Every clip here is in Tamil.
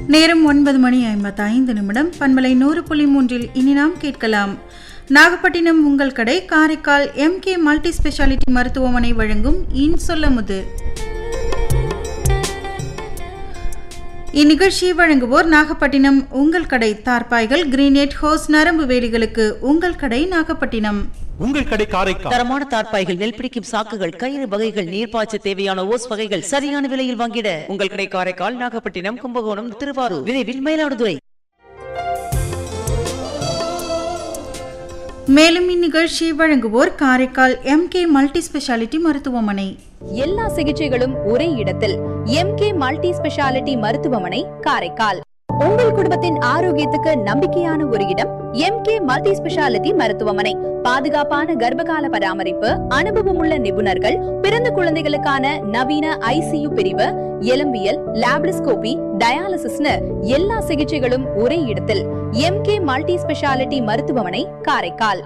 நேரம் ஒன்பது மணி ஐம்பத்தைந்து நிமிடம் பண்பலை நூறு புள்ளி மூன்றில் இனி நாம் கேட்கலாம் நாகப்பட்டினம் உங்கள் கடை காரைக்கால் எம்கே மல்டி ஸ்பெஷாலிட்டி மருத்துவமனை வழங்கும் இன்சொல்லமுது இந்நிகழ்ச்சியை வழங்குவோர் நாகப்பட்டினம் உங்கள் கடை தார்பாய்கள் கிரீனேட் ஹோஸ் நரம்பு வேலிகளுக்கு உங்கள் கடை நாகப்பட்டினம் உங்கள் கடை காரைக்கால் தரமான தார்ப்பாய்கள் நெல் பிடிக்கும் சாக்குகள் கயிறு வகைகள் நீர்ப்பாய்ச்ச தேவையான ஓஸ் வகைகள் சரியான விலையில் வாங்கிட உங்கள் கடை காரைக்கால் நாகப்பட்டினம் கும்பகோணம் திருவாரூர் விரைவில் மயிலாடுதுறை மேலும் இந்நிகழ்ச்சியை வழங்குவோர் காரைக்கால் எம்கே மல்டி ஸ்பெஷாலிட்டி மருத்துவமனை எல்லா சிகிச்சைகளும் ஒரே இடத்தில் எம்கே மல்டி ஸ்பெஷாலிட்டி மருத்துவமனை காரைக்கால் உங்கள் குடும்பத்தின் ஆரோக்கியத்துக்கு நம்பிக்கையான ஒரு இடம் எம்கே மல்டி ஸ்பெஷாலிட்டி மருத்துவமனை பாதுகாப்பான கர்ப்பகால பராமரிப்பு அனுபவமுள்ள நிபுணர்கள் பிறந்த குழந்தைகளுக்கான நவீன ஐசியு பிரிவு எலும்பியல் லாப்ரிஸ்கோபி டயாலிசிஸ்னு எல்லா சிகிச்சைகளும் ஒரே இடத்தில் எம்கே மல்டி ஸ்பெஷாலிட்டி மருத்துவமனை காரைக்கால்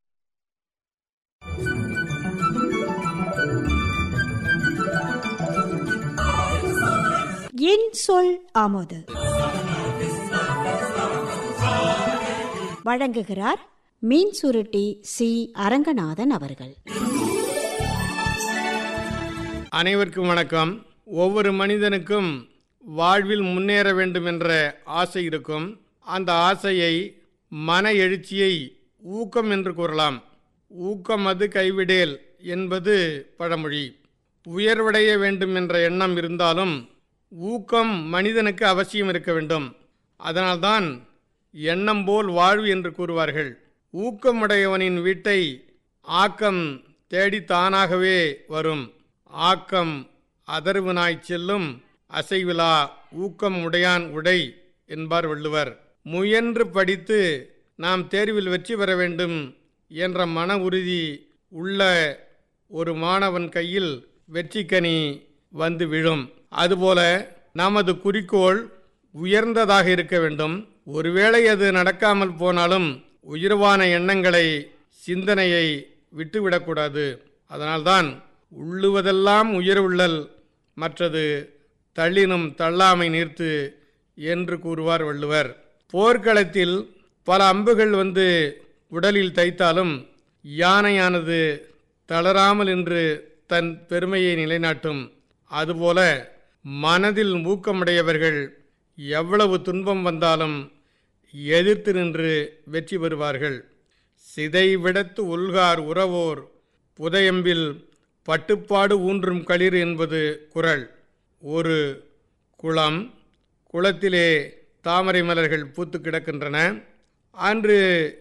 என் சொல் ஆமோது வழங்குகிறார் மீன் சுருட்டி சி அரங்கநாதன் அவர்கள் அனைவருக்கும் வணக்கம் ஒவ்வொரு மனிதனுக்கும் வாழ்வில் முன்னேற வேண்டும் என்ற ஆசை இருக்கும் அந்த ஆசையை மன எழுச்சியை ஊக்கம் என்று கூறலாம் ஊக்கம் அது கைவிடேல் என்பது பழமொழி உயர்வடைய வேண்டும் என்ற எண்ணம் இருந்தாலும் ஊக்கம் மனிதனுக்கு அவசியம் இருக்க வேண்டும் அதனால்தான் எண்ணம் போல் வாழ்வு என்று கூறுவார்கள் ஊக்கமுடையவனின் வீட்டை ஆக்கம் தேடி தானாகவே வரும் ஆக்கம் அதர்வு நாய் செல்லும் அசைவிலா ஊக்கம் உடையான் உடை என்பார் வள்ளுவர் முயன்று படித்து நாம் தேர்வில் வெற்றி பெற வேண்டும் என்ற மன உறுதி உள்ள ஒரு மாணவன் கையில் வெற்றிக்கனி வந்து விழும் அதுபோல நமது குறிக்கோள் உயர்ந்ததாக இருக்க வேண்டும் ஒருவேளை அது நடக்காமல் போனாலும் உயர்வான எண்ணங்களை சிந்தனையை விட்டுவிடக்கூடாது அதனால்தான் உள்ளுவதெல்லாம் உயர்வுள்ளல் மற்றது தள்ளினும் தள்ளாமை நீர்த்து என்று கூறுவார் வள்ளுவர் போர்க்களத்தில் பல அம்புகள் வந்து உடலில் தைத்தாலும் யானையானது தளராமல் என்று தன் பெருமையை நிலைநாட்டும் அதுபோல மனதில் ஊக்கமுடையவர்கள் எவ்வளவு துன்பம் வந்தாலும் எதிர்த்து நின்று வெற்றி பெறுவார்கள் சிதைவிடத்து உல்கார் உறவோர் புதையம்பில் பட்டுப்பாடு ஊன்றும் களிர் என்பது குரல் ஒரு குளம் குளத்திலே தாமரை மலர்கள் பூத்து கிடக்கின்றன அன்று